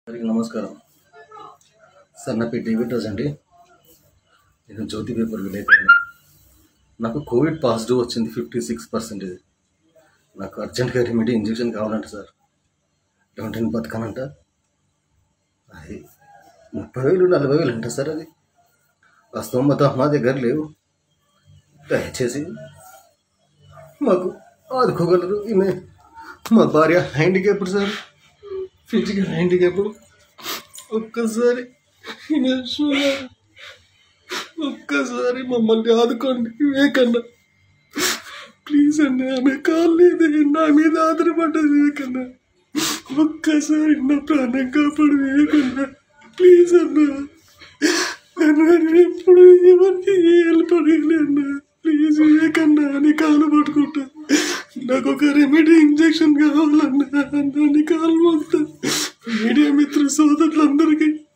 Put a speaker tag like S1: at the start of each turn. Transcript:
S1: అందరికీ నమస్కారం సార్ నా పేరు డేవిడ్ రాజ్ అండి నేను జ్యోతి పేపర్ విలేకరిని నాకు కోవిడ్ పాజిటివ్ వచ్చింది ఫిఫ్టీ సిక్స్ పర్సెంటేజ్ నాకు అర్జెంట్గా రెమెడీ ఇంజెక్షన్ కావాలంట సార్ ఏమంటే నేను బతకానంట అది ముప్పై వేలు నలభై వేలు అంట సార్ అది ఆ స్తోమత మా దగ్గర లేవు దయచేసి మాకు ఆదుకోగలరు ఈమె మా భార్య హ్యాండిక్యాప్డ్ సార్ ఫిజికల్ హ్యాండిక్యాప్డ్ ఒక్కసారి ఈమె షుగర్ ఒక్కసారి మమ్మల్ని ఆదుకోండి వివేకన్న ప్లీజ్ అన్న ఆమె కాలు లేదు నా మీద ఆధారపడ్డది వివేకన్న ఒక్కసారి నా ప్రాణం కాపాడు వివేకన్న ప్లీజ్ అన్న అన్న నేను ఎప్పుడు ఎవరికి హెల్ప్ అడగలే అన్న ప్లీజ్ వివేకన్న నీ కాలు పట్టుకుంటా నాకు ఒక రెమెడీ ఇంజెక్షన్ కావాలన్నా అన్న నీ కాలు మొత్తం మీడియా మిత్ర సోదరులందరికీ